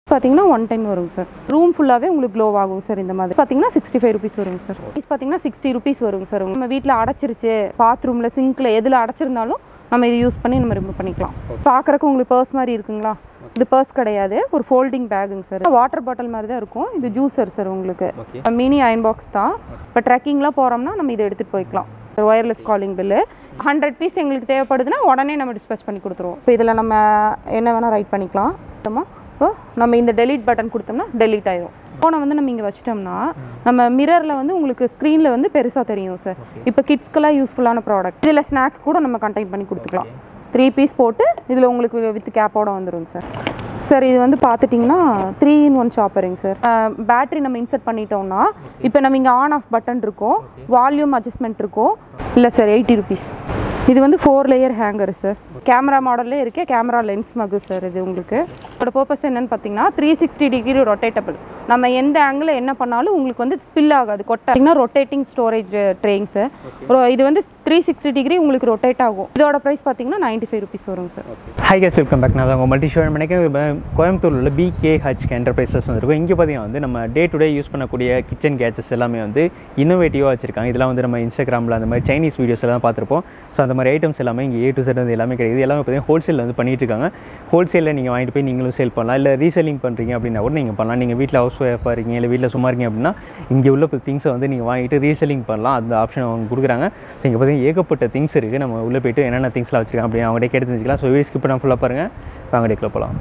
பார்த்தீங்கன்னா one ten வருங்க sir room ஃபுல்லாகவே உங்களுக்கு க்ளோ ஆகும் சார் இந்த மாதிரி பார்த்தீங்கன்னா சிக்ஸ்டி ஃபைவ் ருபீஸ் வருங்க சார் ப்ரைஸ் பார்த்தீங்கன்னா சிக்ஸ்டி ருபீஸ் வருங்க சார் நம்ம வீட்டில் அடைச்சிருச்சு பாத்ரூமில் சிங்க்கில் எதில் அடைச்சிருந்தாலும் நம்ம இது யூஸ் பண்ணி நம்ம ரிமூவ் பண்ணிக்கலாம் பார்க்குறக்கு உங்களுக்கு பர்ஸ் மாதிரி இருக்குங்களா இது பர்ஸ் கிடையாது ஒரு ஃபோல்டிங் பேக்குங்க சார் வாட்டர் பாட்டில் மாதிரி தான் இருக்கும் இது ஜூஸர் சார் உங்களுக்கு ஓகே மினி அயன் பாக்ஸ் தான் இப்போ ட்ரெக்கிங்லாம் போகிறோம்னா நம்ம இதை எடுத்துகிட்டு போய்க்கலாம் wireless calling bell hundred piece எங்களுக்கு தேவைப்படுதுன்னா உடனே நம்ம டிஸ்பேச் பண்ணி கொடுத்துருவோம் இப்போ இதில் நம்ம என்ன வேணால் ரைட் பண்ணிக்கலாம் அப்புறமா இப்போ நம்ம இந்த டெலீட் பட்டன் கொடுத்தோம்னா டெலீட் ஆயிரும் ஃபோனை வந்து நம்ம இங்கே வச்சிட்டோம்னா நம்ம மிரரில் வந்து உங்களுக்கு ஸ்க்ரீனில் வந்து பெருசாக தெரியும் சார் இப்போ கிட்ஸ்க்கெல்லாம் யூஸ்ஃபுல்லான ப்ராடக்ட் இதில் ஸ்நாக்ஸ் கூட நம்ம கண்டெயின் பண்ணி கொடுத்துக்கலாம் த்ரீ பீஸ் போட்டு இதில் உங்களுக்கு வித் கேப்போட வந்துடும் சார் சார் இது வந்து பார்த்துட்டிங்கன்னா த்ரீ இன் ஒன் ஷாப்பரிங் சார் பேட்டரி நம்ம இன்சர்ட் பண்ணிட்டோம்னா இப்போ நம்ம இங்கே ஆன் ஆஃப் பட்டன் இருக்கும் வால்யூம் அட்ஜஸ்ட்மெண்ட் இருக்கும் இல்லை சார் எயிட்டி ருபீஸ் இது வந்து four layer hanger sir camera மாடல்லே இருக்கே கேமரா லென்ஸ் மகு சார் இது உங்களுக்கு இதோட பர்பஸ் என்னன்னு பார்த்தீங்கன்னா த்ரீ சிக்ஸ்டி டிகிரி ரொட்டேட்டபிள் நம்ம எந்த ஆங்கிள் என்ன பண்ணாலும் உங்களுக்கு வந்து ஸ்பில் ஆகாது கொட்டிங்கன்னா ரொட்டேட்டிங் ஸ்டோரேஜ் ட்ரேயிங் சார் இது வந்து த்ரீ சிக்ஸ்டி டிகிரி உங்களுக்கு ரொட்டேட் ஆகும் இதோட ப்ரைஸ் பார்த்தீங்கன்னா நைன்ட்டி ஃபைவ் ருபீஸ் வரும் sir hi guys welcome back நான் உங்கள் மல்டி ஷோர் மணிக்கு கோயம்புத்தூரில் உள்ள பிகேஹெச் என்டர்பிரைசஸ் வந்துருக்கும் இங்கே பார்த்தீங்கன்னா வந்து நம்ம டே டு டே யூஸ் பண்ணக்கூடிய கிச்சன் கேஜெட்ஸ் எல்லாமே வந்து இன்னோவேட்டிவாக வச்சிருக்காங்க இதெல்லாம் வந்து நம்ம இன்ஸ்டாகிராமில் அந்த மாதிரி சைனீஸ் வீடியோஸ் எல்லாம் பார்த்துருப்போம் ஸோ அந்த மாதிரி ஐட்டம்ஸ் எல்லாமே இங்கே ஏ டு செட் வந்து எல்லாமே கிடைக்குது எல்லாமே பார்த்தீங்கன்னா ஹோல்சேலில் வந்து பண்ணிட்டு இருக்காங்க ஹோல்சேலில் நீங்கள் வாங்கிட்டு போய் நீங்களும் சேல் பண்ணலாம் இல்லை ரீசெல்லிங் பண்ணுறீங்க அப்படின்னா கூட நீங்கள் பண்ணலாம் நீங்கள் வீட்டில் ஹவுஸ் ஒய்ஃபாக இருக்கீங்க இல்லை வீட்டில் சும்மா இருக்கீங்க அப்படின்னா இங்கே உள்ள திங்ஸை வந்து நீங்கள் வாங்கிட்டு ரீசெல்லிங் பண்ணலாம் அந்த ஆப்ஷன் அவங்க கொடுக்குறாங்க ஸோ இங்கே பார்த்தீங்கன்னா ஏகப்பட்ட திங்ஸ் இருக்குது நம்ம உள்ளே போயிட்டு என்னென்ன திங்ஸ்லாம் வச்சிருக்காங்க அப்படின்னு அவங்கள்ட்ட கேட்டு தெரிஞ்சுக்கலாம் ஸோ வீடியோ ஸ்கிப் பண்ண ஃபுல்லாக பாருங்கள் வாங்க டேக்கில் போகலாம்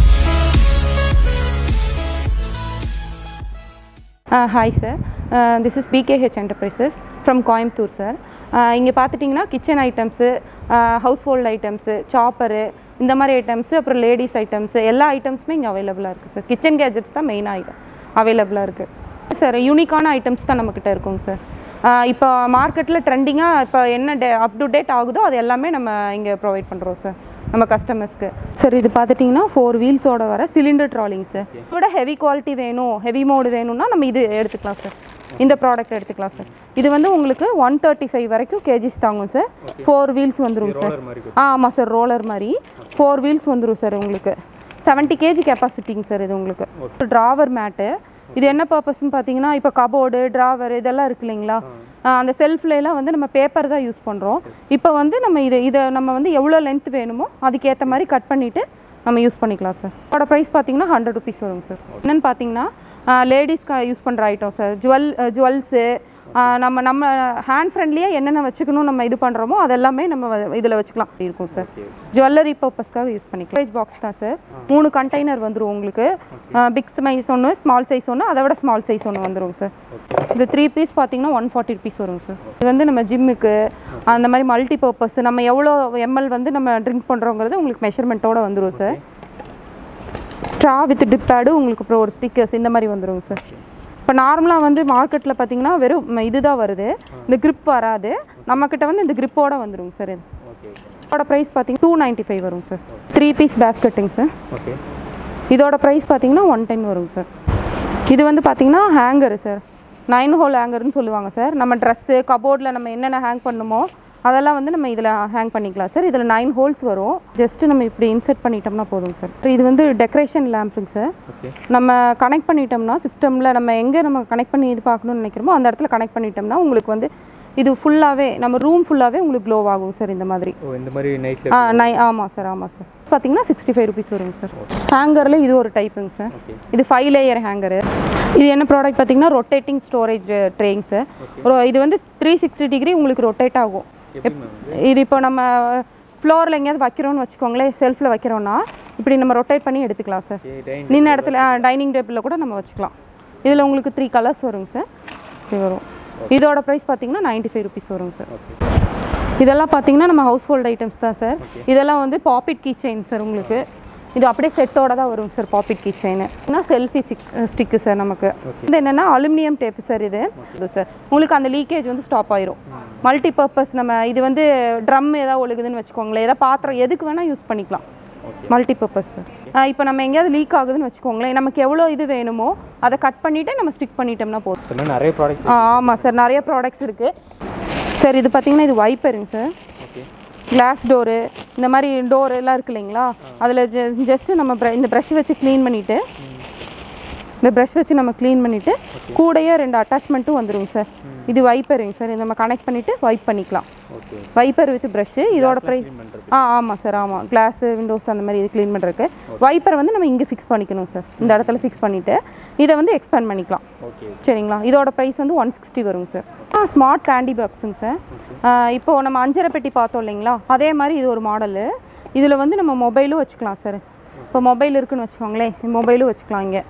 hi sir this is PKH enterprises from Coimbatore sir இங்கே பார்த்துட்டிங்கன்னா kitchen items household items chopper இந்த மாதிரி ஐட்டம்ஸு அப்புறம் லேடிஸ் ஐட்டம்ஸு எல்லா ஐட்டம்ஸுமே இங்கே அவைலபிளாக இருக்குது சார் கிச்சன் கேஜெட்ஸ் தான் மெயினாக அவைலபிளாக இருக்குது சார் யூனிக்கான ஐட்டம்ஸ் தான் நம்மக்கிட்ட இருக்குங்க சார் இப்போ மார்க்கெட்டில் ட்ரெண்டிங்காக இப்போ என்ன டே அப் டு டேட் ஆகுதோ அது எல்லாமே நம்ம இங்கே ப்ரொவைட் பண்ணுறோம் சார் நம்ம கஸ்டமர்ஸ்க்கு சார் இது பார்த்துட்டிங்கன்னா ஃபோர் வீல்ஸோட வர சிலிண்டர் ட்ராலிங் சார் இதோட ஹெவி குவாலிட்டி வேணும் ஹெவி மோடு வேணும்னா நம்ம இது எடுத்துக்கலாம் சார் இந்த ப்ராடக்ட் எடுத்துக்கலாம் சார் இது வந்து உங்களுக்கு ஒன் தேர்ட்டி ஃபைவ் வரைக்கும் கேஜிஸ் தாங்கும் சார் ஃபோர் வீல்ஸ் வந்துடும் சார் ஆ ஆமாம் சார் ரோலர் மாதிரி ஃபோர் வீல்ஸ் வந்துடும் சார் உங்களுக்கு செவன்ட்டி கேஜி கெப்பாசிட்டிங்க சார் இது உங்களுக்கு ட்ராவர் மேட்டு இது என்ன பர்பஸ்ன்னு பார்த்தீங்கன்னா இப்போ கபோர்டு ட்ராவர் இதெல்லாம் இருக்கு இல்லைங்களா ஆஹ் அந்த செல்ஃப்ல எல்லாம் வந்து நம்ம பேப்பர் தான் யூஸ் பண்ணுறோம் இப்போ வந்து நம்ம இது இதை நம்ம வந்து எவ்வளோ லென்த் வேணுமோ அதுக்கேற்ற மாதிரி கட் பண்ணிவிட்டு நம்ம யூஸ் பண்ணிக்கலாம் சார் அதோட ப்ரைஸ் பார்த்தீங்கன்னா ஹண்ட்ரட் ருபீஸ் வரும் சார் என்னென்னு பார்த்தீங்கன்னா லேடிஸ்க்கு யூஸ் பண்ணுற ஐட்டம் சார் ஜுவல் ஜுவல்ஸு நம்ம நம்ம ஹேண்ட் ஃப்ரெண்ட்லியாக என்னென்ன வச்சுக்கணும் நம்ம இது பண்ணுறோமோ அதெல்லாமே நம்ம இதில் வச்சுக்கலாம் அப்படி இருக்கும் சார் ஜுவல்லரி பர்பஸ்க்காக யூஸ் பண்ணிக்கலாம் ஸ்டோரேஜ் பாக்ஸ் தான் சார் மூணு கண்டெய்னர் வந்துடும் உங்களுக்கு பிக் சைஸ் ஒன்று ஸ்மால் சைஸ் ஒன்று அதை விட ஸ்மால் சைஸ் ஒன்று வந்துடும் சார் இந்த த்ரீ பீஸ் பார்த்தீங்கன்னா ஒன் ஃபார்ட்டி ருபீஸ் வரும் சார் இது வந்து நம்ம ஜிம்முக்கு அந்த மாதிரி மல்டி பர்பஸ் நம்ம எவ்வளோ எம்எல் வந்து நம்ம ட்ரிங்க் பண்ணுறோங்கிறது உங்களுக்கு மெஷர்மெண்ட்டோட வந்துடும் sir straw with dip pad உங்களுக்கு அப்புறம் ஒரு ஸ்டிக்கர்ஸ் இந்த மாதிரி வந்துடும் சார் இப்போ நார்மலாக வந்து மார்க்கெட்டில் பார்த்தீங்கன்னா வெறும் ம- இதுதான் வருது இந்த grip வராது நம்மக்கிட்ட வந்து இந்த gripஓட வந்துடும் சார் இது ஓகே இதோட ப்ரைஸ் பார்த்தீங்கன்னா டூ நைன்ட்டி ஃபைவ் வரும் சார் த்ரீ பீஸ் பேஸ்கெட்டுங்க சார் ஓகே இதோட ப்ரைஸ் பார்த்தீங்கன்னா ஒன் டென் வரும் சார் இது வந்து பார்த்தீங்கன்னா ஹேங்கரு சார் நைன் ஹோல் ஹேங்கர்னு சொல்லுவாங்க சார் நம்ம ட்ரெஸ்ஸு கபோர்டில் நம்ம என்னென்ன ஹேங் பண்ணுமோ அதெல்லாம் வந்து நம்ம இதில் ஹேங் பண்ணிக்கலாம் சார் இதில் நைன் ஹோல்ஸ் வரும் ஜஸ்ட்டு நம்ம இப்படி இன்செர்ட் பண்ணிட்டோம்னா போதும் சார் இது வந்து டெக்கரேஷன் லேம்புங்க சார் ஓகே நம்ம கனெக்ட் பண்ணிட்டோம்னா சிஸ்டமில் நம்ம எங்கே நம்ம கனெக்ட் பண்ணி இது பார்க்கணும்னு நினைக்கிறோமோ அந்த இடத்துல கனெக்ட் பண்ணிட்டோம்னா உங்களுக்கு வந்து இது ஃபுல்லாகவே நம்ம ரூம் ஃபுல்லாகவே உங்களுக்கு க்ளோ ஆகும் சார் இந்த மாதிரி ஓ இந்த மாதிரி நைட்டில் ஆ நை ஆமாம் சார் ஆமாம் சார் பார்த்தீங்கன்னா சிக்ஸ்டி ஃபைவ் ருபீஸ் வருங்க சார் ஹேங்கரில் இது ஒரு டைப்புங்க சார் ஓகே இது ஃபைவ் லேயர் ஹேங்கரு இது என்ன ப்ராடக்ட் பார்த்தீங்கன்னா ரொட்டேட்டிங் ஸ்டோரேஜ் ட்ரேயிங் சார் ஒரு இது வந்து த்ரீ சிக்ஸ்டி டிகிரி உங்களுக்கு ரொட்டேட் ஆகும் எப்படி மேம் இது இப்போ நம்ம ஃப்ளோரில் எங்கேயாவது வைக்கிறோம்னு வச்சுக்கோங்களேன் செல்ஃபில் வைக்கிறோம்னா இப்படி நம்ம ரொட்டேட் பண்ணி எடுத்துக்கலாம் சார் ஓகே டைன் நின்ன இடத்துல டைனிங் டேபிளில் கூட நம்ம வச்சுக்கலாம் இதில் உங்களுக்கு த்ரீ கலர்ஸ் வருங்க சார் இப்படி வரும் இதோட ப்ரைஸ் பார்த்தீங்கன்னா நைன்ட்டி ஃபைவ் ருபீஸ் வருங்க சார் ஓகே இதெல்லாம் பார்த்தீங்கன்னா நம்ம ஹவுஸ் ஹோல்ட் ஐட்டம்ஸ் தான் சார் இதெல்லாம் வந்து பாப்பிட் கீ செயின் சார் உங்களுக்கு இது அப்படியே செட்டோட தான் வரும் sir pop it key chain selfie stick stick sir நமக்கு இது என்னென்னா அலுமினியம் டேப்பு சார் இது இது சார் உங்களுக்கு அந்த லீக்கேஜ் வந்து ஸ்டாப் ஆயிரும் மல்டி பர்பஸ் நம்ம இது வந்து ட்ரம் ஏதாவது ஒழுகுதுன்னு வச்சுக்கோங்களேன் ஏதாவது பாத்திரம் எதுக்கு வேணால் யூஸ் பண்ணிக்கலாம் மல்டி பர்பஸ் சார் இப்போ நம்ம எங்கேயாவது லீக் ஆகுதுன்னு வச்சுக்கோங்களேன் நமக்கு எவ்வளோ இது வேணுமோ அதை கட் பண்ணிவிட்டு நம்ம ஸ்டிக் பண்ணிட்டோம்னா போதும் சொன்னால் நிறைய ப்ராடக்ட் ஆ ஆமாம் சார் நிறைய ப்ராடக்ட்ஸ் இருக்குது சார் இது பார்த்தீங்கன்னா இது வைப்பருங்க சார் ஓகே கிளாஸ் டோரு இந்த மாதிரி டோர் எல்லாம் இருக்கு இல்லைங்களா அதில் ஜஸ்ட்டு நம்ம br- இந்த ப்ரஷ் வச்சு க்ளீன் பண்ணிவிட்டு இந்த ப்ரஷ் வச்சு நம்ம க்ளீன் பண்ணிவிட்டு கூடயே ரெண்டு அட்டாச்மெண்ட்டும் வந்துருங்க சார் இது வைப்பருங்க சார் இதை நம்ம கனெக்ட் பண்ணிவிட்டு வைப் பண்ணிக்கலாம் ஓகே வைப்பர் வித் ப்ரஷ்ஷு இதோட ப்ரைஸ் க்ளீன் பண்ணுறது ஆ ஆமாம் சார் ஆமாம் கிளாஸு விண்டோஸ் அந்த மாதிரி இது க்ளீன் பண்ணுறதுக்கு வைப்பரை வந்து நம்ம இங்கே ஃபிக்ஸ் பண்ணிக்கணும் சார் இந்த இடத்துல ஃபிக்ஸ் பண்ணிவிட்டு இதை வந்து எக்ஸ்பேண்ட் பண்ணிக்கலாம் ஓகே சரிங்களா இதோட ப்ரைஸ் வந்து ஒன் சிக்ஸ்டி வருங்க சார் ஆ ஸ்மார்ட் கேண்டி பாக்ஸுங்க சார் இப்போது நம்ம அஞ்சரை பெட்டி பார்த்தோம் இல்லைங்களா அதே மாதிரி இது ஒரு மாடலு இதில் வந்து நம்ம மொபைலும் வச்சுக்கலாம் சார் இப்போ மொபைல் இருக்குன்னு வச்சுக்கோங்களேன் மொபைலும் வச்சுக்கலாம் இங்கே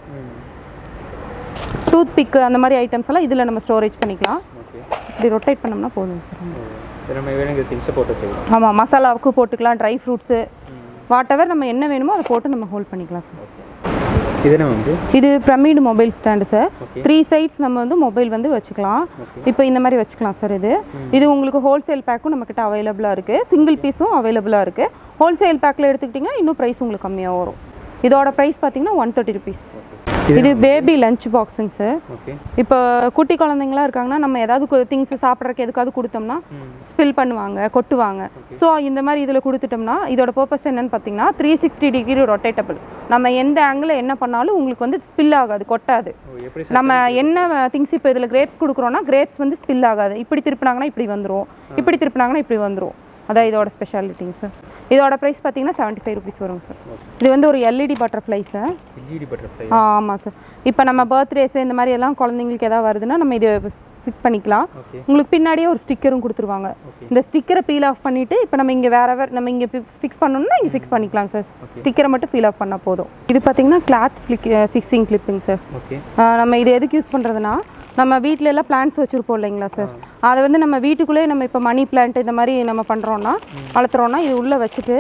டூத் பிக்கு அந்த மாதிரி ஐட்டம்ஸ் எல்லாம் இதில் நம்ம ஸ்டோரேஜ் பண்ணிக்கலாம் ஓகே இப்படி ரொட்டேட் பண்ணோம்னா போதுங்க சார் இது நம்ம வேணுங்கிற திங்ஸை போட்டு வச்சுக்கலாம் ஆமாம் மசாலாவுக்கு போட்டுக்கலாம் ட்ரை ஃப்ரூட்ஸு வாட் எவர் நம்ம என்ன வேணுமோ அதை போட்டு நம்ம ஹோல்ட் பண்ணிக்கலாம் சார் இது என்ன வந்து இது pyramid mobile stand sir Okay. Three sides நம்ம வந்து மொபைல் வந்து வச்சுக்கலாம் இப்போ இந்த மாதிரி வச்சுக்கலாம் சார் இது இது உங்களுக்கு ஹோல்சேல் பேக்கும் நம்மக்கிட்ட அவைலபிளாக இருக்குது சிங்கிள் பீஸும் அவைலபிளாக இருக்குது ஹோல்சேல் பேக்கில் எடுத்துக்கிட்டிங்கன்னா இன்னும் ப்ரைஸ் உங்களுக்கு கம்மியாக வரும் இதோட ப்ரைஸ் பார்த்தீங்கன்னா ஒன் தேர்ட்டி ருபீஸ் இது பேபி லஞ்ச் பாக்ஸுங்க சார் ஓகே இப்போ குட்டி குழந்தைங்களாம் இருக்காங்கன்னா நம்ம ஏதாவது திங்ஸ் சாப்பிட்றதுக்கு எதுக்காவது கொடுத்தோம்னா ஸ்பில் பண்ணுவாங்க கொட்டுவாங்க ஸோ இந்த மாதிரி இதில் கொடுத்துட்டோம்னா இதோட பர்பஸ் என்னன்னு பார்த்தீங்கன்னா த்ரீ சிக்ஸ்டி டிகிரி ரொட்டேட்டபிள் நம்ம எந்த ஆங்கிள் என்ன பண்ணாலும் உங்களுக்கு வந்து ஸ்பில் ஆகாது கொட்டாது ஓ எப்படி நம்ம என்ன திங்ஸ் இப்போ இதில் கிரேப்ஸ் கொடுக்குறோன்னா கிரேப்ஸ் வந்து ஸ்பில் ஆகாது இப்படி திருப்பினாங்கன்னா இப்படி வந்துரும் இப்படி திருப்பினாங்கன்னா இப்படி வந்துரும் அதான் இதோட ஸ்பெஷாலிட்டிங்க சார் இதோட ப்ரைஸ் பார்த்தீங்கன்னா செவன்ட்டி ஃபைவ் ருபீஸ் வரும் சார் இது வந்து ஒரு LED butterfly sir LED butterfly ஆ ஆமாம் சார் இப்போ நம்ம பர்த்டேஸ் இந்த மாதிரி எல்லாம் குழந்தைங்களுக்கு ஏதாவது வருதுன்னா நம்ம இது ஃபிட் பண்ணிக்கலாம் ஓகே உங்களுக்கு பின்னாடியே ஒரு ஸ்டிக்கரும் கொடுத்துருவாங்க இந்த ஸ்டிக்கரை பீல் ஆஃப் பண்ணிட்டு இப்போ நம்ம இங்கே வேற வேற நம்ம இங்கே ஃபிக்ஸ் பண்ணணும்னா இங்கே ஃபிக்ஸ் பண்ணிக்கலாம் சார் ஸ்டிக்கரை மட்டும் பீல் ஆஃப் பண்ணால் போதும் இது பார்த்தீங்கன்னா கிளாத் ஃபிளிக் ஃபிக்ஸிங் கிளிப்புங்க சார் ஓகே நம்ம இது எதுக்கு யூஸ் பண்ணுறதுனா நம்ம வீட்டில எல்லாம் பிளான்ட்ஸ் வச்சுருப்போம் இல்லைங்களா சார் அதை வந்து நம்ம வீட்டுக்குள்ளே நம்ம இப்போ மணி பிளான்ட் இந்த மாதிரி நம்ம பண்ணுறோன்னா வளர்த்துறோன்னா இது உள்ளே வச்சுட்டு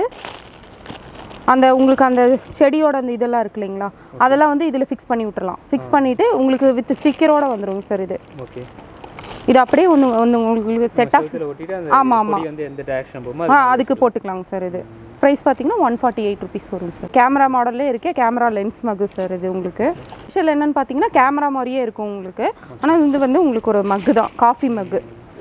அந்த உங்களுக்கு அந்த செடியோட அந்த இதெல்லாம் இருக்கு இல்லைங்களா அதெல்லாம் வந்து இதில் ஃபிக்ஸ் பண்ணி விட்டுறலாம் ஃபிக்ஸ் பண்ணிவிட்டு உங்களுக்கு வித் ஸ்டிக்கரோட வந்துருங்க சார் இது ஓகே இது அப்படியே ஒன்று ஒன்று உங்களுக்கு செட் ஆஃப் இதில் ஒட்டிட்டு அந்த ஆமா, ஆமா. கொடி வந்து எந்த டைரக்ஷன் போகுமோ ஆ அதுக்கு போட்டுக்கலாங்க சார் இது ப்ரைஸ் பார்த்தீங்கன்னா ஒன் ஃபார்ட்டி எயிட் ருபீஸ் வரும் சார் கேமரா மாடல்லே இருக்கே கேமரா லென்ஸ் மக்கு சார் இது உங்களுக்கு ஸ்பெஷல் என்னன்னு பார்த்தீங்கன்னா கேமரா மாதிரியே இருக்கும் உங்களுக்கு ஆனால் இது வந்து உங்களுக்கு ஒரு மக்கு தான் காஃபி மக்கு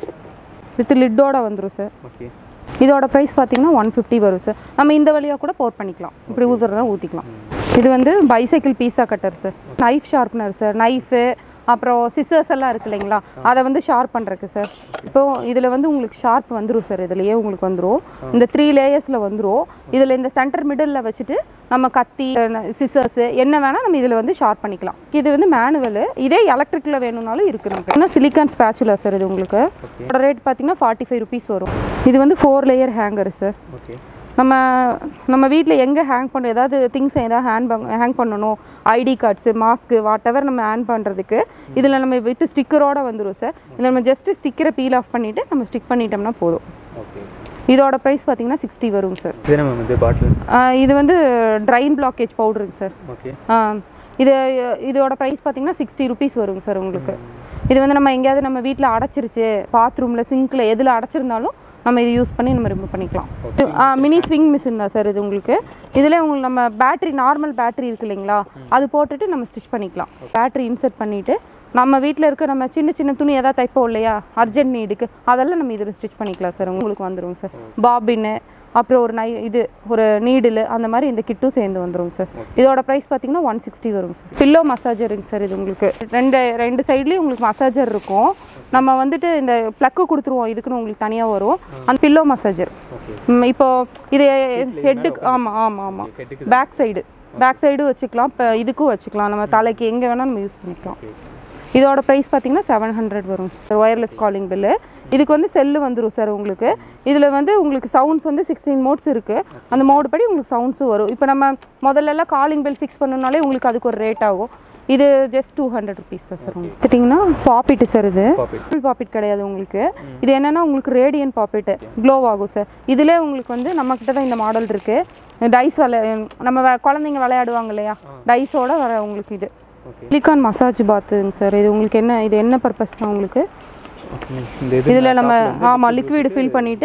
வித் லிட்டோட வந்துடும் சார் ஓகே இதோட ப்ரைஸ் பார்த்தீங்கன்னா ஒன் ஃபிஃப்டி வரும் சார் நம்ம இந்த வழியாக கூட போர் பண்ணிக்கலாம் இப்படி ஊற்றுறதா ஊற்றிக்கலாம் இது வந்து bicycle pizza cutter sir knife sharpener sir knife அப்புறம் சிசர்ஸ் எல்லாம் இருக்கு இல்லைங்களா அதை வந்து ஷார்ப் பண்ணுறக்கு சார் இப்போ இதில் வந்து உங்களுக்கு ஷார்ப் வந்துடும் சார் இதுலேயே உங்களுக்கு வந்துடும் இந்த த்ரீ லேயர்ஸில் வந்துடும் இதில் இந்த சென்டர் மிடில் வச்சுட்டு நம்ம கத்தி சிசர்ஸு என்ன வேணால் நம்ம இதில் வந்து ஷார்ப் பண்ணிக்கலாம் இது வந்து மேனுவல் இதே எலக்ட்ரிக்கில் வேணும்னாலும் இருக்குது நமக்கு ஏன்னா சிலிக்கான் ஸ்பேச்சுலா சார் இது உங்களுக்கு இதோட ரேட் பார்த்தீங்கன்னா ஃபார்ட்டி ஃபைவ் ருபீஸ் வரும் இது வந்து four layer hanger sir okay நம்ம நம்ம வீட்டில் எங்கே ஹேங் பண்ண ஏதாவது திங்ஸ் ஏதாவது ஹேண்ட் ஹேங் பண்ணணும் ID cards mask what ever நம்ம ஹேங் பண்ணுறதுக்கு இதில் நம்ம வித் ஸ்டிக்கரோட வந்துடும் சார் இதில் நம்ம ஜஸ்ட்டு ஸ்டிக்கரை பீல் ஆஃப் பண்ணிவிட்டு நம்ம ஸ்டிக் பண்ணிட்டோம்னா போதும் ஓகே இதோட ப்ரைஸ் பார்த்தீங்கன்னா சிக்ஸ்டி வரும் சார் இது நம்ம வந்து பாட்டில் இது வந்து ட்ரைன் பிளாக்கேஜ் பவுடருங்க சார் ஓகே ஆ, இது இதோட ப்ரைஸ் பார்த்தீங்கன்னா சிக்ஸ்டி ருபீஸ் வருங்க சார் உங்களுக்கு இது வந்து நம்ம எங்கேயாவது நம்ம வீட்டில் அடைச்சிருச்சு பாத்ரூமில் சிங்க்கில் எதில் அடைச்சிருந்தாலும் நம்ம இது யூஸ் பண்ணி நம்ம ரிமூவ் பண்ணிக்கலாம் மினி ஸ்விங் மிஷின் தான் சார் இது உங்களுக்கு இதில் உங்களுக்கு நம்ம பேட்டரி நார்மல் பேட்டரி இருக்கு இல்லைங்களா அது போட்டுட்டு நம்ம ஸ்டிச் பண்ணிக்கலாம் பேட்டரி இன்சர்ட் பண்ணிவிட்டு நம்ம வீட்டில் இருக்க நம்ம சின்ன சின்ன துணி எதாவது தைப்போம் இல்லையா அர்ஜென்ட் நீடுக்கு அதெல்லாம் நம்ம இதில் ஸ்டிச் பண்ணிக்கலாம் சார் உங்களுக்கு வந்துடும் சார் பாபின்னு அப்புறம் ஒரு நை இது ஒரு நீடில் அந்த மாதிரி இந்த கிட்டும் சேர்ந்து வந்துடும் சார் இதோட ப்ரைஸ் பார்த்தீங்கன்னா ஒன் சிக்ஸ்டி வரும் சார் பில்லோ மசாஜருங்க சார் இது உங்களுக்கு ரெண்டு ரெண்டு சைட்லேயும் உங்களுக்கு மசாஜர் இருக்கும் நம்ம வந்துட்டு இந்த ப்ளக்கு கொடுத்துருவோம் இதுக்குன்னு உங்களுக்கு தனியாக வரும் அந்த பில்லோ மசாஜர் ஓகே இப்போ இது ஹெட்டுக்கு ஆமாம் ஆமாம் ஆமாம் ஹெட்டுக்கு பேக் சைடு பேக் சைடும் வச்சுக்கலாம் இப்போ இதுக்கும் வச்சுக்கலாம் நம்ம தலைக்கு எங்கே வேணால் நம்ம யூஸ் பண்ணிக்கலாம் இதோட ப்ரைஸ் பார்த்தீங்கன்னா செவன் ஹண்ட்ரட் வரும் சார் ஒயர்லெஸ் காலிங் பில்லு இதுக்கு வந்து செல்லு வந்துடும் சார் உங்களுக்கு இதில் வந்து உங்களுக்கு சவுண்ட்ஸ் வந்து சிக்ஸ்டீன் மோட்ஸ் இருக்குது அந்த மோடு படி உங்களுக்கு சவுண்ட்ஸும் வரும் இப்போ நம்ம முதல்லலாம் காலிங் பெல் ஃபிக்ஸ் பண்ணணும்னாலே உங்களுக்கு அதுக்கு ஒரு ரேட் ஆகும் இது ஜஸ்ட் டூ ஹண்ட்ரட் ருபீஸ் தான் சார் உங்களுக்கு எடுத்துட்டிங்கன்னா பாப்பிட்டு சார் இது பாப்பிட் ஃபுல் பாப்பிட் கிடையாது உங்களுக்கு இது என்னன்னா உங்களுக்கு ரேடியன் பாப்பிட்டு க்ளோ ஆகும் சார் இதிலே உங்களுக்கு வந்து நம்ம கிட்ட தான் இந்த மாடல் இருக்கு டைஸ் விளை நம்ம வ- குழந்தைங்க விளையாடுவாங்க இல்லையா டைஸோட வர உங்களுக்கு இது ஓகே சிலிக்கான் மசாஜ் பாத்துங்க சார் இது உங்களுக்கு என்ன இது என்ன பர்பஸ் தான் உங்களுக்கு இந்த இது இதில் நம்ம ஆமாம் லிக்விட் ஃபில் பண்ணிவிட்டு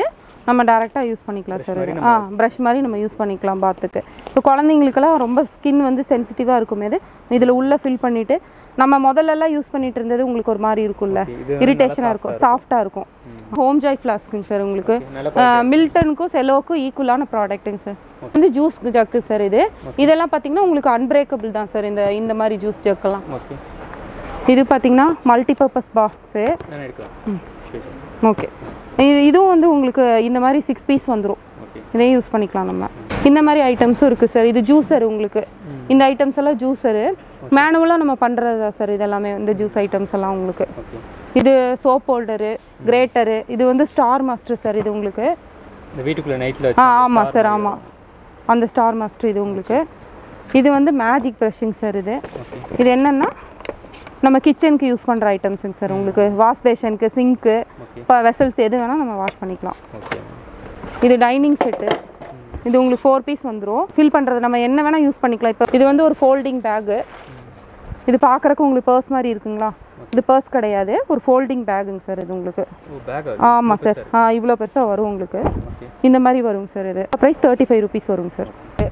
நம்ம டேரெக்டாக யூஸ் பண்ணிக்கலாம் சார் இது ஆ ப்ரஷ் மாதிரி நம்ம யூஸ் பண்ணிக்கலாம் பாத்துக்கு இப்போ குழந்தைங்களுக்கெல்லாம் ரொம்ப ஸ்கின் வந்து சென்சிட்டிவாக இருக்குமே இதில் உள்ளே ஃபில் பண்ணிவிட்டு நம்ம முதல்லலாம் யூஸ் பண்ணிட்டு இருந்தது உங்களுக்கு ஒரு மாதிரி இருக்கும்ல இது வந்து இரிட்டேஷனாக இருக்கும் சாஃப்டாக இருக்கும் ஹோம் ஜாய் ஃப்ளாஸ்க்குங்க சார் உங்களுக்கு நல்ல மில்டனுக்கும் செலோக்கும் ஈக்குவலான ப்ராடக்ட்டுங்க சார் வந்து ஜூஸ் ஜக்கு சார் இது இதெல்லாம் பார்த்தீங்கன்னா உங்களுக்கு அன்பிரேக்கபிள் தான் சார் இந்த இந்த மாதிரி ஜூஸ் ஜக்கெல்லாம் ஓகே இது பார்த்தீங்கன்னா மல்டிபர்பஸ் பாக்ஸு நான் எடுக்கலாம் சரி சரி ஓகே இது இதுவும் வந்து உங்களுக்கு இந்த மாதிரி சிக்ஸ் பீஸ் வந்துடும் ஓகே இதையும் யூஸ் பண்ணிக்கலாம் நம்ம இந்த மாதிரி ஐட்டம்ஸும் இருக்குது சார் இது ஜூஸர் உங்களுக்கு இந்த ஐட்டம்ஸ் எல்லாம் ஜூஸரு மேனுவலாக நம்ம பண்ணுறது தான் சார் இதெல்லாமே இந்த ஜூஸ் ஐட்டம்ஸ் எல்லாம் உங்களுக்கு ஓகே இது சோப் ஹோல்டரு கிரேட்டரு இது வந்து ஸ்டார் மாஸ்டர் சார் இது உங்களுக்கு இந்த வீட்டுக்குள்ளே நைட்டில் ஆ வச்சு ஆமாம் சார் ஆமாம் அந்த ஸ்டார் மாஸ்டர் இது உங்களுக்கு இது வந்து மேஜிக் ப்ரஷிங் சார் இது ஓகே இது என்னென்னா நம்ம கிச்சனுக்கு யூஸ் பண்ணுற ஐட்டம்ஸுங்க சார் உங்களுக்கு வாஷ் பேஷனுக்கு சிங்க்கு ஓகே இப்போ வெசல்ஸ் எது வேணால் நம்ம வாஷ் பண்ணிக்கலாம் ஓகே இது டைனிங் செட்டு இது உங்களுக்கு ஃபோர் பீஸ் வந்துடும் ஃபில் பண்ணுறது நம்ம என்ன வேணால் யூஸ் பண்ணிக்கலாம் இப்போ இது வந்து ஒரு ஃபோல்டிங் பேக்கு இது பார்க்குறக்கு உங்களுக்கு பர்ஸ் மாதிரி இருக்குங்களா இது பர்ஸ் கிடையாது ஒரு ஃபோல்டிங் பேக்குங்க சார் இது உங்களுக்கு ஓ பேக் ஆமாம் சார் ஆ இவ்வளோ பெருசாக வரும் உங்களுக்கு ஓகே இந்த மாதிரி வருங்க சார் இது ப்ரைஸ் தேர்ட்டி ஃபைவ் ருபீஸ் வருங்க சார்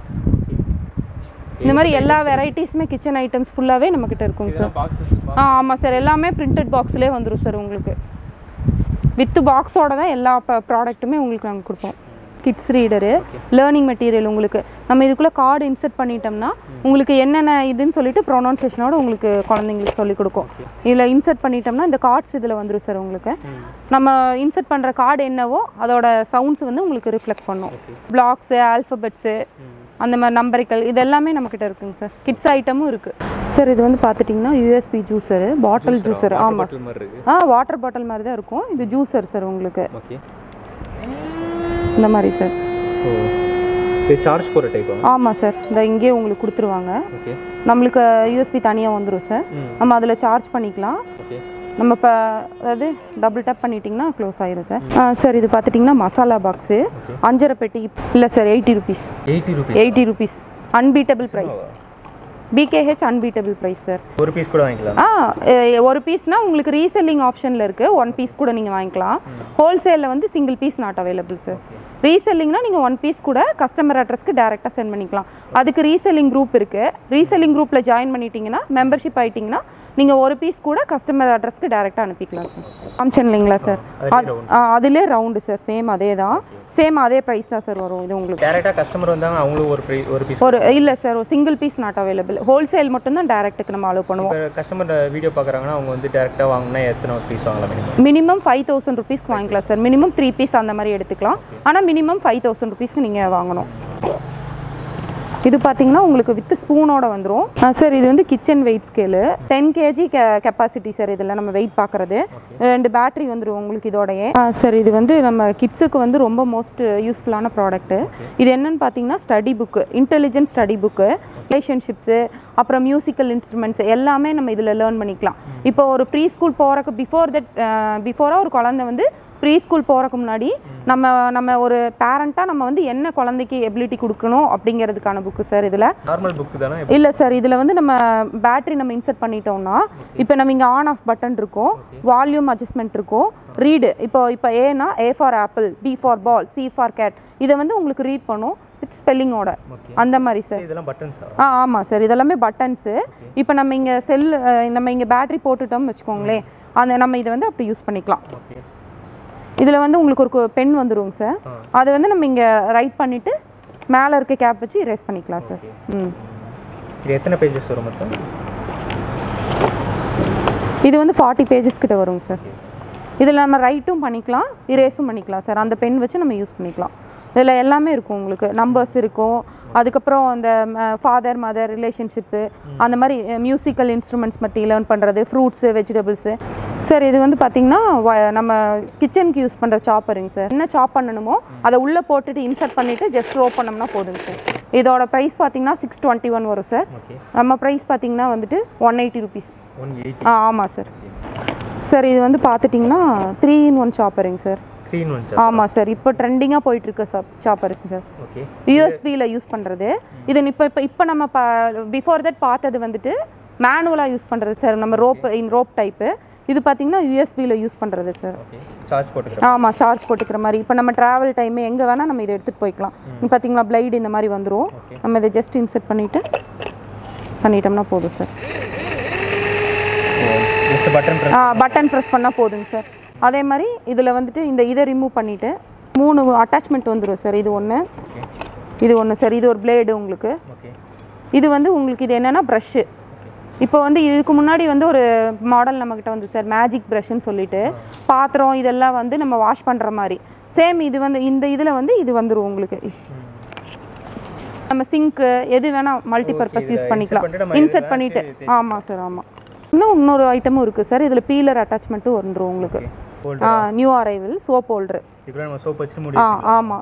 இந்த மாதிரி எல்லா வெரைட்டிஸுமே கிச்சன் ஐட்டம்ஸ் ஃபுல்லாகவே நம்மக்கிட்ட இருக்குங்க சார் பாக்ஸஸ் ஆ ஆமாம் சார் எல்லாமே பிரிண்டட் பாக்ஸ்லேயே வந்துடும் சார் உங்களுக்கு வித் பாக்ஸோட தான் எல்லா ப்ராடக்ட்டுமே உங்களுக்கு நாங்கள் கொடுப்போம் கிட்ஸ் ரீடரு லேர்னிங் மெட்டீரியல் உங்களுக்கு நம்ம இதுக்குள்ளே கார்டு இன்சர்ட் பண்ணிட்டோம்னா உங்களுக்கு என்னென்ன இதுன்னு சொல்லிட்டு ப்ரொனவுன்சேஷனோட உங்களுக்கு குழந்தைங்களுக்கு சொல்லிக் கொடுக்கும் இதில் இன்சர்ட் பண்ணிட்டோம்னா இந்த கார்ட்ஸ் இதில் வந்துடும் சார் உங்களுக்கு நம்ம இன்சர்ட் பண்ணுற கார்டு என்னவோ அதோட சவுண்ட்ஸ் வந்து உங்களுக்கு ரிஃப்ளெக்ட் பண்ணும் பிளாக்ஸு ஆல்ஃபபெட்ஸு அந்த மாதிரி நம்பரிக்கல் இது எல்லாமே நம்மக்கிட்ட இருக்குங்க சார் கிட்ஸ் ஐட்டமும் இருக்குது சார் இது வந்து பார்த்துட்டிங்கன்னா யூஎஸ்பி ஜூஸரு பாட்டில் ஜூஸர் ஆமாம் பாட்டில் மாதிரி இருக்கு ஆ வாட்டர் பாட்டில் மாதிரி தான் இருக்கும் இது ஜூஸர் சார் உங்களுக்கு ஓகே இந்த மாதிரி சார் ஓ இது சார்ஜ் போகிற டைப்பா ஆமாம் சார் இந்த இங்கேயே உங்களுக்கு கொடுத்துருவாங்க ஓகே நம்மளுக்கு யூஎஸ்பி தனியாக வந்துடும் சார் ம். நம்ம அதில் சார்ஜ் பண்ணிக்கலாம் ஓகே நம்ம இப்போ அதாவது டபுள் டேப் பண்ணிட்டிங்கன்னா க்ளோஸ் ஆயிரும் சார் ஆ சார் இது பார்த்துட்டிங்கன்னா மசாலா பாக்ஸு அஞ்சரை பெட்டி இல்லை sir eighty rupees eighty rupees eighty rupees unbeatable price PKH unbeatable price sir ஒரு பீஸ் கூட வாங்கிக்கலாம் ஆ எ- ஒரு பீஸ்னா உங்களுக்கு ரீசெல்லிங் ஆப்ஷனில் இருக்குது ஒன் பீஸ் கூட நீங்கள் வாங்கிக்கலாம் ஹோல்சேலில் வந்து single piece not available sir ரீசெல்லிங்னா நீங்கள் ஒன் பீஸ் கூட கஸ்டமர் அட்ரஸ்க்கு டேரெக்டாக சென்ட் பண்ணிக்கலாம் அதுக்கு ரீசெல்லிங் குரூப் இருக்குது ரீசெல்லிங் குரூப்பில் ஜாயின் பண்ணிட்டீங்கன்னா மெம்பர்ஷிப் ஆயிட்டீங்கன்னா நீங்கள் ஒரு பீஸ் கூட கஸ்டமர் அட்ரஸ்க்கு டேரெக்டாக அனுப்பிக்கலாம் சார் காமிச்சேன் இல்லைங்களா சார் அதிலே ரவுண்டு சார் சேம் அதே தான் சேம் அதே ப்ரைஸ் தான் சார் வரும் இது உங்களுக்கு டேரெக்டாக கஸ்டமர் வந்தாங்க அவங்களும் ஒரு ப்ரை ஒரு பீஸ் ஒரு இல்லை சார் ஒரு single piece not available wholesale மட்டும்தான் டேரெக்ட்டுக்கு நம்ம அலோவ் பண்ணுவோம் இப்போ கஸ்டமர் வீடியோ பார்க்குறாங்கன்னா அவங்க வந்து டேரெக்டாக வாங்கினா எத்தனை பீஸ் வாங்கலாம் மினிமம் மினிமம் ஃபைவ் தௌசண்ட் ருபீஸ்க்கு வாங்கிக்கலாம் சார் மினிமம் த்ரீ பீஸ் அந்த மாதிரி எடுத்துக்கலாம் ஆனால் மினிமம் ஃபைவ் தௌசண்ட் ருபீஸ்க்கு நீங்கள் வாங்கணும் இது பார்த்தீங்கன்னா உங்களுக்கு வித் ஸ்பூனோட வந்துடும் சார் இது வந்து kitchen weight scale ten KG capacity sir இதில் நம்ம வெயிட் பார்க்குறது ரெண்டு பேட்டரி வந்துடும் உங்களுக்கு இதோடயே சார் இது வந்து நம்ம கிட்ஸுக்கு வந்து ரொம்ப மோஸ்ட் யூஸ்ஃபுல்லான ப்ராடக்ட்டு இது என்னன்னு பார்த்தீங்கன்னா study book intelligent study book relationships அப்புறம் மியூசிக்கல் இன்ஸ்ட்ருமெண்ட்ஸ் எல்லாமே நம்ம இதில் லேர்ன் பண்ணிக்கலாம் இப்போ ஒரு ப்ரீ ஸ்கூல் போகிறக்கு பிஃபோர் தட் பிஃபோராக ஒரு குழந்தை வந்து ப்ரீ ஸ்கூல் போகிறக்கு முன்னாடி நம்ம நம்ம ஒரு பேரண்ட்டாக நம்ம வந்து என்ன குழந்தைக்கு எபிலிட்டி கொடுக்கணும் அப்படிங்கிறதுக்கான புக்கு சார் இதில் நார்மல் புக்கு தானே இல்லை சார் இதில் வந்து நம்ம பேட்டரி நம்ம இன்சர்ட் பண்ணிட்டோம்னா இப்போ நம்ம இங்கே ஆன் ஆஃப் பட்டன் இருக்கும் வால்யூம் அட்ஜஸ்ட்மெண்ட் இருக்கும் ரீடு இப்போ இப்போ ஏனா A for apple B for ball C for cat இதை வந்து உங்களுக்கு ரீட் பண்ணும் வித் ஸ்பெல்லிங்கோட Okay. அந்த மாதிரி சார் இதெல்லாம் பட்டன்ஸா ஆ ஆமாம் சார் இதெல்லாமே பட்டன்ஸு இப்போ நம்ம இங்கே செல் நம்ம இங்கே பேட்டரி போட்டுட்டோம்னு வச்சுக்கோங்களேன் அந்த நம்ம இதை வந்து அப்படி யூஸ் பண்ணிக்கலாம் ஓகே இதில் வந்து உங்களுக்கு ஒரு பென் வந்துருங்க சார் ஆ. அதை வந்து நம்ம இங்கே ரைட் பண்ணிவிட்டு மேலே இருக்க கேப் வச்சு erase பண்ணிக்கலாம் சார் ம் இது எத்தனை பேஜஸ் வரும் மொத்தம் இது வந்து ஃபார்ட்டி பேஜஸ் கிட்ட வருங்க சார் இதில் நம்ம ரைட்டும் பண்ணிக்கலாம் இரேஸும் பண்ணிக்கலாம் சார் அந்த பென் வச்சு நம்ம யூஸ் பண்ணிக்கலாம் இதில் எல்லாமே இருக்கும் உங்களுக்கு நம்பர்ஸ் இருக்கும் அதுக்கப்புறம் அந்த ஃபாதர் மதர் ரிலேஷன்ஷிப்பு அந்த மாதிரி மியூசிக்கல் இன்ஸ்ட்ருமெண்ட்ஸ் பற்றி லேர்ன் பண்ணுறது ஃப்ரூட்ஸு வெஜிடபிள்ஸு சார் இது வந்து பார்த்திங்கன்னா வ- நம்ம கிச்சனுக்கு யூஸ் பண்ணுற சாப்பருங்க சார் என்ன சாப் பண்ணணுமோ அதை உள்ளே போட்டுட்டு இன்சர்ட் பண்ணிவிட்டு ஜஸ்ட் ரோ பண்ணோம்னா போதுங்க சார் இதோட ப்ரைஸ் பார்த்தீங்கன்னா சிக்ஸ் டுவெண்ட்டி ஒன் வரும் சார் ஓகே நம்ம ப்ரைஸ் பார்த்தீங்கன்னா வந்துட்டு one eighty rupees one eighty ஆ ஆமாம் சார் சார் இது வந்து பார்த்துட்டிங்கன்னா த்ரீ இன் ஒன் சாப்பருங்க சார் த்ரீ ஒன் ஆமாம் சார் இப்போ ட்ரெண்டிங்காக போயிட்டுருக்க சாப் சாப்பர்ஸ் சார் ஓகே யூஎஸ்பியில் யூஸ் பண்ணுறது இது இப்போ இப்போ இப்போ நம்ம பா பிஃபோர் தட் பார்த்தது வந்துட்டு மேனுவலாக யூஸ் பண்ணுறது சார் நம்ம ரோப் இன் ரோப் டைப்பு இது பார்த்தீங்கன்னா யூஎஸ்பியில் யூஸ் பண்ணுறது சார் ஓகே சார்ஜ் போட்டுக்கிறேன் ஆமாம் சார்ஜ் போட்டுக்கிற மாதிரி இப்போ நம்ம ட்ராவல் டைமு எங்கே வேணால் நம்ம இதை எடுத்துகிட்டு போய்க்கலாம் இப்போ பார்த்தீங்களா பிளைடு இந்த மாதிரி வந்துடும் நம்ம இதை ஜஸ்ட் இன்செர்ட் பண்ணிவிட்டு பண்ணிட்டோம்னா போதும் sir just button press button press பண்ணால் போதுங்க சார் அதே மாதிரி இதில் வந்துட்டு இந்த இதை ரிமூவ் பண்ணிவிட்டு மூணு அட்டாச்மெண்ட் வந்துடும் சார் இது ஒன்று ஓகே இது ஒன்று சார் இது ஒரு பிளேடு உங்களுக்கு ஓகே இது வந்து உங்களுக்கு இது என்னென்னா ப்ரஷ்ஷு இப்போ வந்து இதுக்கு முன்னாடி வந்து ஒரு மாடல் நம்மக்கிட்ட வந்து சார் மேஜிக் ப்ரஷ்ன்னு சொல்லிட்டு பாத்திரம் இதெல்லாம் வந்து நம்ம வாஷ் பண்ணுற மாதிரி சேம் இது வந்து இந்த இதில் வந்து இது வந்துடும் உங்களுக்கு நம்ம சிங்க்கு எது வேணால் மல்டி பர்பஸ் யூஸ் பண்ணிக்கலாம் பண்ணிட்டு நம்ம இன்செர்ட் பண்ணிவிட்டு ஆமாம் சார் ஆமாம் இன்னும் இன்னொரு ஐட்டமும் இருக்குது சார் இதில் பீலர் அட்டாச்மெண்ட்டும் வந்துடும் உங்களுக்கு ஹோல்டர் ஆ நியூ அரைவல் சோப் ஹோல்டர் இதுக்குள்ள நம்ம சோப் வச்சுட்டு முடி ஆ ஆமாம்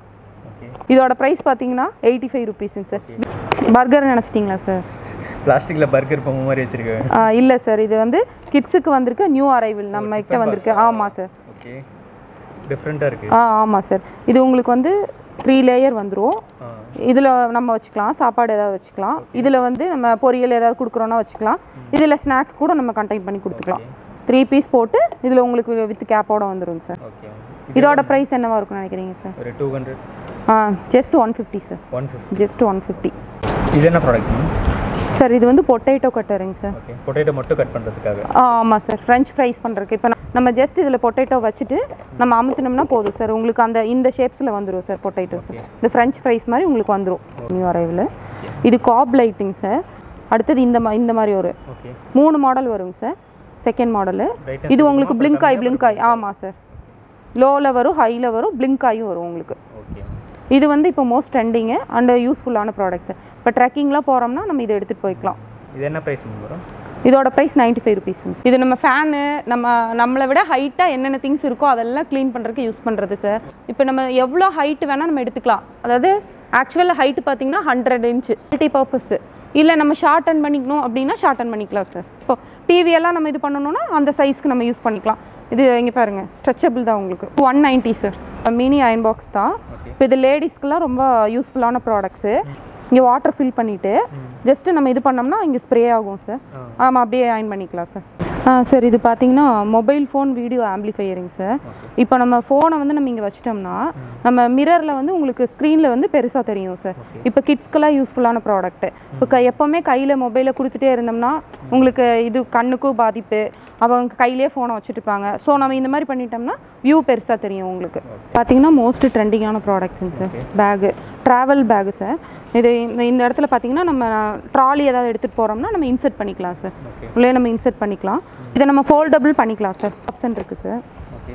ஓகே இதோட ப்ரைஸ் பார்த்தீங்கன்னா எயிட்டி ஃபைவ் ருபீஸுங்க சார் பர்கர் நினச்சிட்டிங்களா சார் பிளாஸ்டிக்ல பர்கர் பொம்மை மாதிரி வச்சிருக்கேன் இல்லை சார் இது வந்து கிட்ஸுக்கு வந்திருக்கு நியூ அரைவல் நம்ம கிட்ட வந்திருக்கு ஆமாம் சார் ஓகே டிஃப்ரெண்ட்டாக இருக்கு ஆ ஆமாம் சார் இது உங்களுக்கு வந்து த்ரீ லேயர் வந்துடும் ஆ இதில் நம்ம வச்சுக்கலாம் சாப்பாடு ஏதாவது வச்சுக்கலாம் இதில் வந்து நம்ம பொரியல் ஏதாவது கொடுக்குறோன்னா வச்சுக்கலாம் இதில் ஸ்நாக்ஸ் கூட நம்ம கண்டெயின் பண்ணி கொடுத்துக்கலாம் த்ரீ பீஸ் போட்டு இதில் உங்களுக்கு வித் கேப்போட வந்துருங்க சார் ஓகே இதோட ப்ரைஸ் என்னவா இருக்கும்னு நினைக்கிறீங்க சார் ஒரு டூ ஹண்ட்ரட் ஆ just one fifty sir one fifty just one fifty இது என்ன ப்ராடக்ட் மேம் சார் இது வந்து பொட்டேட்டோ கட்டருங்க சார் ஓகே பொட்டேட்டோ மட்டும் கட் பண்ணுறதுக்காக ஆ ஆமாம் சார் ஃப்ரெஞ்ச் ஃப்ரைஸ் பண்ணுறதுக்கு இப்போ நம்ம ஜஸ்ட் இதில் பொட்டேட்டோ வச்சுட்டு நம்ம அமுத்தினோம்னா போதும் சார் உங்களுக்கு அந்த இந்த ஷேப்ஸில் வந்துடும் சார் பொட்டேட்டோஸ் இந்த ஃப்ரெஞ்ச் ஃப்ரைஸ் மாதிரி உங்களுக்கு வந்துடும் நியூ அரைவில் இது காப் லைட்டிங் சார் அடுத்தது இந்த மா இந்த மாதிரி ஒரு ஓகே மூணு மாடல் வருங்க சார் செகண்ட் மாடலு Bright இது உங்களுக்கு பிளிங்க் ஆய் பிளிங்க் ஆய் ஆமாம் சார் லோவில் வரும் ஹையில் வரும் பிளிங்க் ஆயும் வரும் உங்களுக்கு ஓகே இது வந்து இப்போ மோஸ்ட் ட்ரெண்டிங்கு அண்ட் யூஸ்ஃபுல்லான ப்ராடக்ட்ஸ் இப்போ ட்ரெக்கிங்லாம் போகிறோம்னா நம்ம இதை எடுத்துகிட்டு போய்க்கலாம் இது என்ன ப்ரைஸ் மேம் வரும் இதோட ப்ரைஸ் நைன்டி ஃபைவ் ருபீஸ் இது நம்ம ஃபேனு நம்ம நம்மளை விட ஹைட்டாக என்னென்ன திங்ஸ் இருக்கோ அதெல்லாம் க்ளீன் பண்ணுறதுக்கு யூஸ் பண்ணுறது சார் இப்போ நம்ம எவ்வளோ ஹைட் வேணால் நம்ம எடுத்துக்கலாம் அதாவது ஆக்சுவல் ஹைட்டு பார்த்தீங்கன்னா ஹண்ட்ரட் இன்ச்சு மல்டி பர்பஸ் இல்லை நம்ம ஷார்ட் அண்ட் பண்ணிக்கணும் அப்படின்னா ஷார்ட் அண்ட் பண்ணிக்கலாம் சார் இப்போ டிவி எல்லாம் நம்ம இது பண்ணணும்னா அந்த சைஸ்க்கு நம்ம யூஸ் பண்ணிக்கலாம் இது இங்கே பாருங்கள் ஸ்ட்ரெச்சபிள் தான் உங்களுக்கு one ninety sir mini iron box தான் இப்போ இது லேடிஸ்க்குலாம் ரொம்ப யூஸ்ஃபுல்லான ப்ராடக்ட்ஸு இங்கே வாட்டர் ஃபில் பண்ணிவிட்டு ஜஸ்ட்டு நம்ம இது பண்ணோம்னா இங்கே ஸ்ப்ரே ஆகும் சார் ஆமாம் அப்படியே அயன் பண்ணிக்கலாம் சார் ஆ சார் இது பார்த்தீங்கன்னா mobile phone video amplifying sir இப்போ நம்ம ஃபோனை வந்து நம்ம இங்கே வச்சிட்டோம்னா நம்ம மிரரில் வந்து உங்களுக்கு ஸ்க்ரீனில் வந்து பெருசாக தெரியும் சார் இப்போ கிட்ஸ்க்கெல்லாம் யூஸ்ஃபுல்லான ப்ராடக்ட் இப்போ க எப்போவுமே கையில் மொபைலை கொடுத்துட்டே இருந்தோம்னா உங்களுக்கு இது கண்ணுக்கும் பாதிப்பு அவங்க கையிலே ஃபோனை வச்சுட்டு இருப்பாங்க ஸோ நம்ம இந்த மாதிரி பண்ணிட்டோம்னா வியூ பெருசாக தெரியும் உங்களுக்கு பார்த்தீங்கன்னா மோஸ்ட் ட்ரெண்டிங்கான ப்ராடக்ட்ஸுங்க sir bag travel bag sir இது இந்த இந்த இடத்துல பார்த்தீங்கன்னா நம்ம ட்ராலி ஏதாவது எடுத்துகிட்டு போகிறோம்னா நம்ம இன்செர்ட் பண்ணிக்கலாம் சார் உள்ளே நம்ம இன்செர்ட் பண்ணிக்கலாம் இதை நம்ம ஃபோல்டபுள் பண்ணிக்கலாம் சார் ஆப்ஷன் இருக்குது சார் ஓகே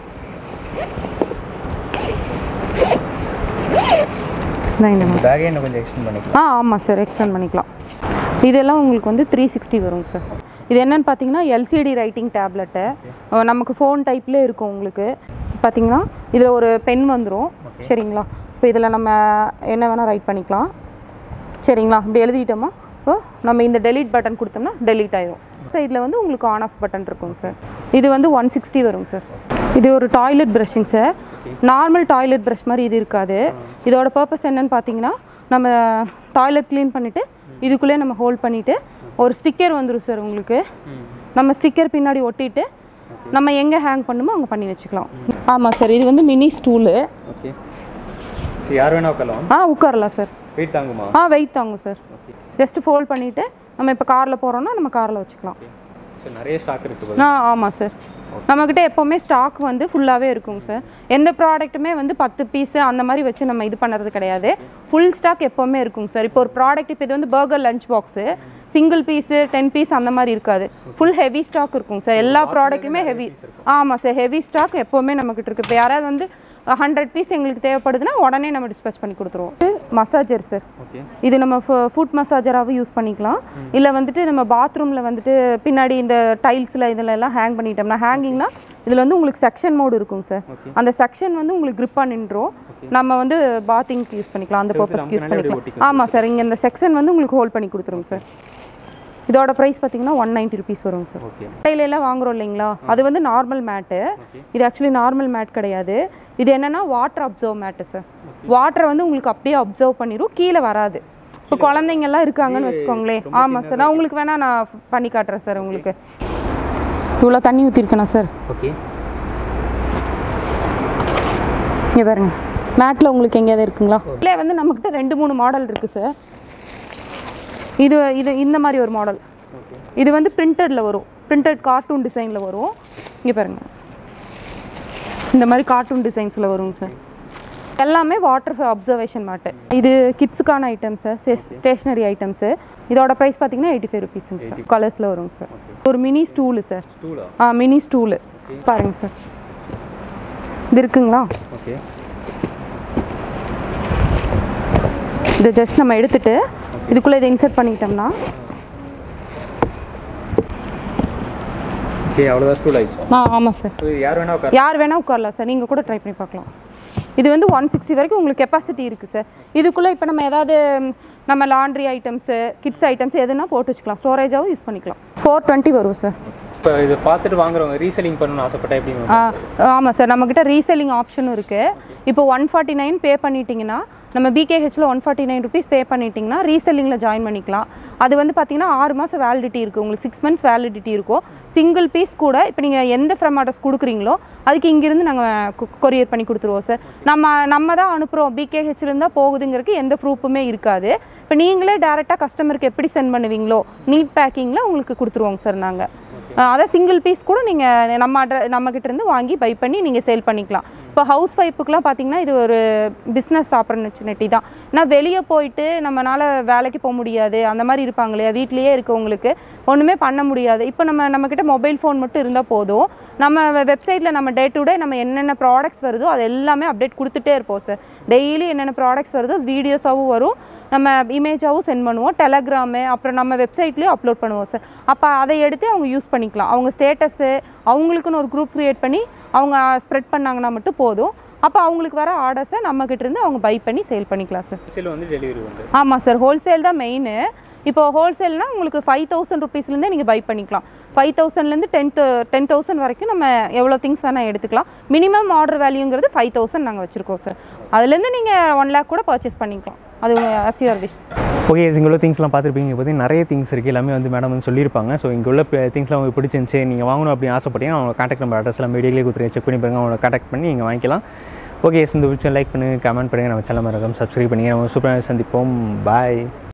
நான் இந்த மாதிரி பேக்கே இன்னும் கொஞ்சம் எக்ஸ்டெண்ட் பண்ணிக்கலாம் ஆ ஆமாம் சார் எக்ஸ்டெண்ட் பண்ணிக்கலாம் இதெல்லாம் உங்களுக்கு வந்து த்ரீ சிக்ஸ்டி வரும் சார் இது என்னன்னு பார்த்தீங்கன்னா எல்சிடி ரைட்டிங் டேப்லெட்டு நமக்கு ஃபோன் டைப்லேயே இருக்கும் உங்களுக்கு பார்த்தீங்கன்னா இதில் ஒரு பென் வந்துடும் சரிங்களா இப்போ இதில் நம்ம என்ன வேணால் ரைட் பண்ணிக்கலாம் சரிங்களா இப்படி எழுதிட்டோமா இப்போ நம்ம இந்த டெலீட் பட்டன் கொடுத்தோம்னா டெலீட் ஆயிடும் சைடில் வந்து உங்களுக்கு ஆன் ஆஃப் பட்டன் இருக்குங்க சார் இது வந்து ஒன் சிக்ஸ்டி வருங்க சார் இது ஒரு டாய்லெட் ப்ரஷ்ஷுங்க சார் நார்மல் டாய்லெட் ப்ரஷ் மாதிரி இது இருக்காது இதோட பர்பஸ் என்னன்னு பார்த்தீங்கன்னா நம்ம டாய்லெட் க்ளீன் பண்ணிவிட்டு இதுக்குள்ளே நம்ம ஹோல்ட் பண்ணிவிட்டு ஒரு ஸ்டிக்கர் வந்துடும் சார் உங்களுக்கு நம்ம ஸ்டிக்கர் பின்னாடி ஒட்டிட்டு நம்ம எங்கே ஹேங் பண்ணுமோ அங்கே பண்ணி வச்சுக்கலாம் ஆமாம் சார் இது வந்து மினி ஸ்டூலு ஓகே சரி யார் வேணா உட்காரலாம் ஆ உட்காரலாம் சார் வெயிட் தாங்குமா ஆ வெயிட் தாங்கும் சார் ஜஸ்ட் ஃபோல்ட் பண்ணிவிட்டு நம்ம இப்போ காரில் போகிறோம்னா நம்ம காரில் வச்சுக்கலாம் ஓகே சரி நிறைய ஸ்டாக் இருக்குது ஆ ஆமாம் சார் நம்மக்கிட்ட எப்போவுமே ஸ்டாக் வந்து ஃபுல்லாகவே இருக்குங்க சார் எந்த ப்ராடக்ட்டுமே வந்து பத்து பீஸு அந்த மாதிரி வச்சு நம்ம இது பண்ணுறது கிடையாது ஃபுல் ஸ்டாக் எப்போவுமே இருக்குங்க சார் இப்போ ஒரு ப்ராடக்ட் இப்போ இது வந்து burger lunch box single piece ten piece அந்த மாதிரி இருக்காது ஃபுல் ஹெவி ஸ்டாக் இருக்குங்க சார் எல்லா ப்ராடக்ட்டுமே ஹெவி ஆமாம் சார் ஹெவி ஸ்டாக் எப்போவுமே நம்மக்கிட்ட இருக்குது இப்போ யாராவது வந்து ஹண்ட்ரட் பீஸ் எங்களுக்கு தேவைப்படுதுன்னா உடனே நம்ம டிஸ்பேச் பண்ணி கொடுத்துருவோம் மசாஜர் சார் ஓகே இது நம்ம ஃபுட் மசாஜராகவும் யூஸ் பண்ணிக்கலாம் இல்லை வந்துட்டு நம்ம பாத்ரூமில் வந்துட்டு பின்னாடி இந்த டைல்ஸில் இதில் எல்லாம் ஹேங் பண்ணிட்டோம்னா ஹேங்கிங்னா இதில் வந்து உங்களுக்கு செக்ஷன் மோடு இருக்குங்க சார் அந்த செக்ஷன் வந்து உங்களுக்கு grip-ஆ நின்றோம் நம்ம வந்து பாத்திங்க்கு யூஸ் பண்ணிக்கலாம் அந்த பர்பஸ்க்கு யூஸ் பண்ணிக்கலாம் ஆமாம் சார் இங்கே இந்த செக்ஷன் வந்து உங்களுக்கு ஹோல்ட் பண்ணி கொடுத்துருங்க சார் இதோட ப்ரைஸ் பார்த்தீங்கன்னா ஒன் நைன்ட்டி ருபீஸ் வருங்க சார் ஓகே கடையில எல்லாம் வாங்குறோம் இல்லைங்களா அது வந்து நார்மல் மேட்டு இது ஆக்சுவலி நார்மல் மேட் கிடையாது இது என்னன்னா வாட்டர் அப்சர்வ் மேட்டு சார் வாட்டரை வந்து உங்களுக்கு அப்படியே அப்சர்வ் பண்ணிடும் கீழே வராது இப்போ குழந்தைங்கெல்லாம் இருக்காங்கன்னு வச்சுக்கோங்களேன் ஆமாம் சார் நான் உங்களுக்கு வேணால் நான் f- பண்ணி காட்டுறேன் சார் உங்களுக்கு இவ்வளோ தண்ணி ஊற்றிருக்கேனா சார் ஓகே இங்கே பாருங்க மேட்டில் உங்களுக்கு எங்கேயாவது இருக்குங்களா இல்லை வந்து நம்மக்கிட்ட ரெண்டு மூணு மாடல் இருக்குது சார் இது இது இந்த மாதிரி ஒரு மாடல் இது வந்து பிரிண்டடில் வரும் பிரிண்டட் கார்ட்டூன் டிசைனில் வரும் இங்கே பாருங்க இந்த மாதிரி கார்ட்டூன் டிசைன்ஸில் வருங்க சார் எல்லாமே வாட்டர் அப்சர்வேஷன் மேட்டு இது கிட்ஸுக்கான ஐட்டம்ஸ் சார் ஸ்டேஷ்னரி ஐட்டம்ஸு இதோட ப்ரைஸ் பார்த்தீங்கன்னா எயிட்டி ஃபைவ் ருபீஸுங்க சார் கலர்ஸில் வருங்க சார் ஒரு மினி ஸ்டூலு சார் ஸ்டூலா ஆ மினி ஸ்டூலு பாருங்க சார் இது இருக்குங்களா ஓகே இதை ஜஸ்ட் நம்ம எடுத்துட்டு இதுக்குள்ளே இதை இன்சர்ட் பண்ணிக்கிட்டோம்னா ஓகே அவ்வளோதான் ஸ்டூல் ஆயிடுச்சு ஆ ஆமாம் சார் இது யார் வேணா உட்கார யார் வேணால் உட்காரலாம் சார் நீங்கள் கூட ட்ரை பண்ணி பார்க்கலாம் இது வந்து ஒன் சிக்ஸ்டி வரைக்கும் உங்களுக்கு கெப்பாசிட்டி இருக்குது சார் இதுக்குள்ளே இப்போ நம்ம ஏதாவது ம், நம்ம லாண்ட்ரி ஐட்டம்ஸு கிட்ஸ் ஐட்டம்ஸ் எதுனா போட்டு வச்சுக்கலாம் ஸ்டோரேஜாகவும் யூஸ் பண்ணிக்கலாம் ஃபோர் டுவெண்ட்டி வரும் சார் இப்போ இதை பார்த்துட்டு வாங்குறவங்க ரீசெல்லிங் பண்ணணும்னு ஆசைப்பட்டா எப்படி ஆ ஆமாம் சார் நம்மக்கிட்ட ரீசெல்லிங் ஆப்ஷனும் இருக்குது இப்போ ஒன் ஃபார்ட்டி நைன் பே பண்ணிட்டீங்கன்னா நம்ம பிகேஹெச்சில் one forty nine rupees pay பண்ணிட்டீங்கன்னா ரீசெல்லிங்கில் ஜாயின் பண்ணிக்கலாம் அது வந்து பார்த்தீங்கன்னா ஆறு மாதம் வேலிடிட்டி இருக்குது உங்களுக்கு சிக்ஸ் மந்த்ஸ் வேலிடிட்டி இருக்கும் சிங்கிள் பீஸ் கூட இப்போ நீங்கள் எந்த ஃப்ரம் அட்ரஸ் கொடுக்குறீங்களோ அதுக்கு இங்கேருந்து நாங்கள் கொரியர் பண்ணி கொடுத்துருவோம் சார் நம்ம நம்ம தான் அனுப்புகிறோம் பிகேஹெச்லேருந்து தான் போகுதுங்கிறதுக்கு எந்த ப்ரூஃபுமே இருக்காது இப்போ நீங்களே டேரெக்டாக கஸ்டமருக்கு எப்படி சென்ட் பண்ணுவீங்களோ நீட் பேக்கிங்கில் உங்களுக்கு கொடுத்துருவோங்க சார் நாங்கள் அதான் சிங்கிள் பீஸ் கூட நீங்கள் நம்ம அட்ர நம்மக்கிட்ட இருந்து வாங்கி பை பண்ணி நீங்கள் சேல் பண்ணிக்கலாம் இப்போ ஹவுஸ் ஒய்ஃபுக்குலாம் பார்த்தீங்கன்னா இது ஒரு பிஸ்னஸ் ஆப்பர்ச்சுனிட்டி தான் ஏன்னா வெளியே போயிட்டு நம்மனால வேலைக்கு போக முடியாது அந்த மாதிரி இருப்பாங்க இல்லையா வீட்லேயே இருக்கவங்களுக்கு ஒன்றுமே பண்ண முடியாது இப்போ நம்ம நம்மக்கிட்ட மொபைல் ஃபோன் மட்டும் இருந்தால் போதும் நம்ம வெப்சைட்டில் நம்ம டே டு டே நம்ம என்னென்ன ப்ராடக்ட்ஸ் வருதோ அது எல்லாமே அப்டேட் கொடுத்துட்டே இருப்போம் சார் டெய்லி என்னென்ன ப்ராடக்ட்ஸ் வருதோ வீடியோஸாகவும் வரும் நம்ம இமேஜாகவும் சென்ட் பண்ணுவோம் டெலகிராமு அப்புறம் நம்ம வெப்சைட்லேயும் அப்லோட் பண்ணுவோம் சார் அப்போ அதை எடுத்து அவங்க யூஸ் பண்ணிக்கலாம் அவங்க ஸ்டேட்டஸு அவங்களுக்குன்னு ஒரு குரூப் க்ரியேட் பண்ணி அவங்க ஸ்ப்ரெட் பண்ணாங்கன்னா மட்டும் போதும் அப்போ அவங்களுக்கு வர ஆர்டர்ஸை நம்மக்கிட்ட இருந்து அவங்க பை பண்ணி சேல் பண்ணிக்கலாம் சார் ஹோல்சேல் வந்து டெலிவரி உண்டு ஆமாம் சார் ஹோல்சேல் தான் மெயின் இப்போ ஹோல்சேல்னா உங்களுக்கு ஃபைவ் தௌசண்ட் ருபீஸ்லேருந்தே நீங்கள் பை பண்ணிக்கலாம் ஃபைவ் தௌசண்ட்லேருந்து டென் டென் தௌசண்ட் வரைக்கும் நம்ம எவ்வளோ திங்ஸ் வேணால் எடுத்துக்கலாம் மினிமம் ஆர்டர் வேல்யூங்கிறது ஃபைவ் தௌசண்ட் நாங்கள் வச்சுருக்கோம் சார் அதுலேருந்து நீங்கள் ஒன் லேக் கூட பர்ச்சேஸ் பண்ணிக்கலாம் அது அஸ் யுவர் விஷ் ஓகே இங்கே உள்ள திங்ஸ்லாம் பார்த்துருப்பீங்க பற்றி நிறைய திங்ஸ் இருக்குது எல்லாமே வந்து மேடம் வந்து சொல்லியிருப்பாங்க ஸோ இங்கே உள்ள திங்ஸ்லாம் உங்களுக்கு பிடிச்சிருந்துச்சு நீங்கள் வாங்கணும் அப்படின்னு ஆசைப்பட்டீங்கன்னா அவங்க காண்டாக்ட் நம்பர் அட்ரஸ் எல்லாம் வீடியோலேயே கொடுத்துருங்க செக் பண்ணி பாருங்க அவங்கள காண்டாக்ட் பண்ணி நீங்கள் வாங்கிக்கலாம் ஓகே இந்த விஷயம் லைக் பண்ணுங்கள் கமெண்ட் பண்ணுங்கள் நம்ம சேனல் மறக்காம சப்ஸ்கிரைப் பண்ணி நம்ம சூப்பராக சந்திப்போம் பாய்